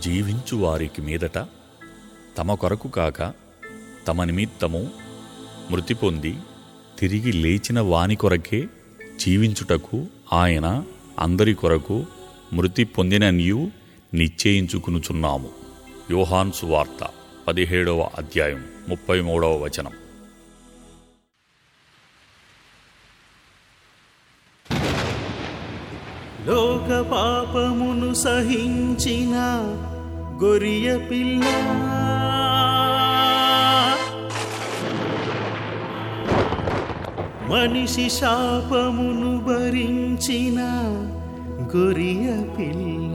జీవించు వారికి మీదట తమ కొరకు కాక తమ నిమిత్తము మృతి పొంది తిరిగి లేచిన వాని కొరకే జీవించుటకు ఆయన అందరి కొరకు మృతి పొందిననియు నిశ్చయించుకునుచున్నాము యోహాన్ సువార్త పదిహేడవ అధ్యాయం ముప్పై మూడవ వచనం లోక పాపమును సహించిన గొరియ పిల్ల మనిషి శాపమును భరించిన గొరియ పిల్ల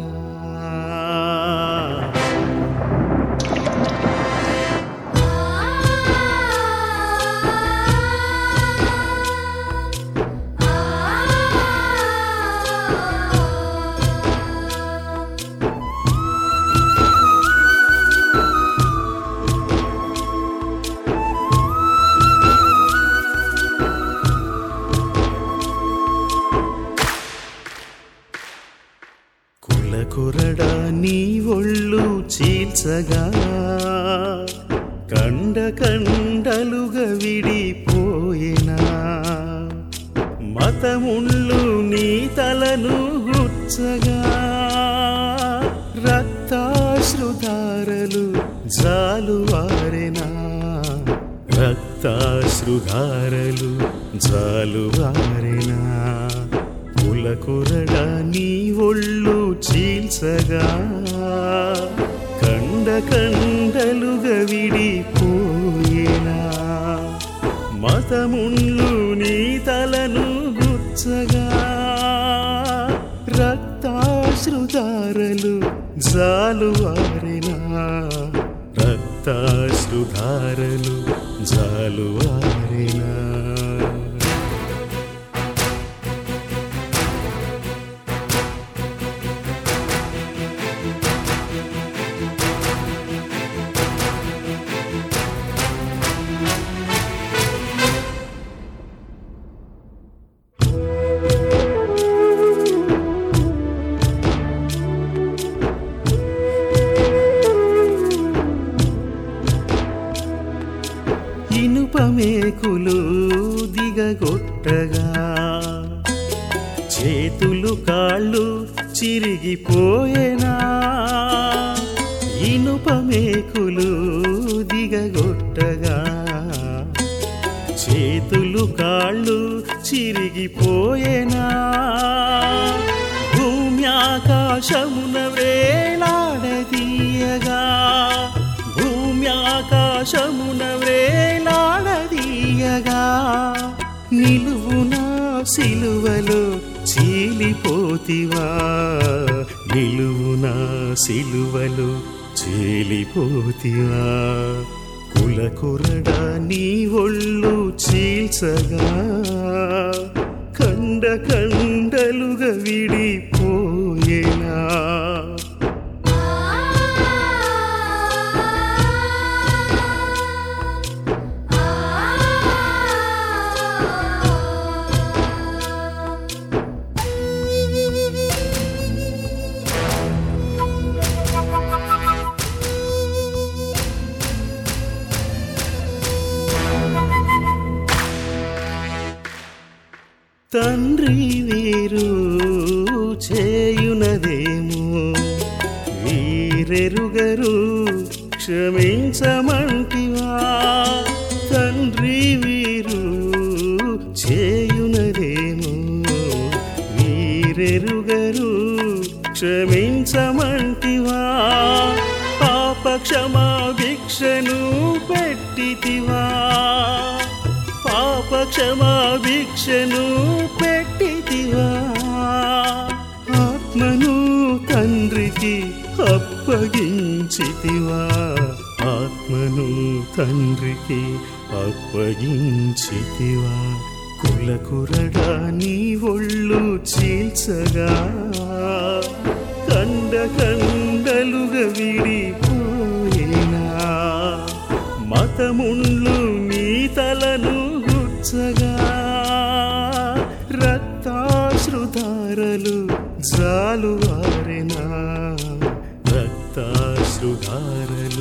కులకురడ నీ ఒళ్ళు చీల్చగా కండ కండలుగా విడిపోయినా మతముళ్ళు నీ తలను గుచ్చగా రక్తాశ్రుధారలు జాలువారెనా రక్తాశ్రుధారలు జాలువారెనా కులకురడ నీ ఒళ్ళు చీల్చగా కండ కండలుగా విడిపోయేనా మతముళ్ళు నీ తలను గుచ్చగా రక్తాశ్రుధారలు జాలువారినా రక్తాశ్రుధారలు జాలువారినా ఇనుపమేకులు దిగగొట్టగా చేతులు కాళ్ళు చిరిగిపోయేనా ఇనుపమేకులు దిగగొట్టగా చేతులు కాళ్ళు చిరిగిపోయేనా భూమి ఆకాశమున వేలాడదీయగా భూమి ఆకాశమున వేలాడదీయగా నిలువునా సిలువలో చీలిపోతివా నిలువునా సిలువలో చీలిపోతివా కులకురడ నీ ఒళ్ళు చీల్చగా కండ కండలుగా విడిపోయేనా తండ్రి వీరు చేయునదేమో వీరెరుగరు క్షమించమంటివా తండ్రి వీరు చేయునదేమో వీరెరుగరు క్షమించమంటివా పాప క్షమా భిక్షను పెట్టితివా పాప క్షమా భిక్షను పెట్టితివా ఆత్మను తండ్రికి అప్పగించితివా ఆత్మను తండ్రికి అప్పగించితివా కులకురడ నీ ఒళ్ళు చీల్చగా కండ కండలుగా విడిపోయినా మతముళ్ళు నీ తలను గుచ్చగా రక్తాశ్రుధారలు జాలువారెనా రక్తా పాలుగారలే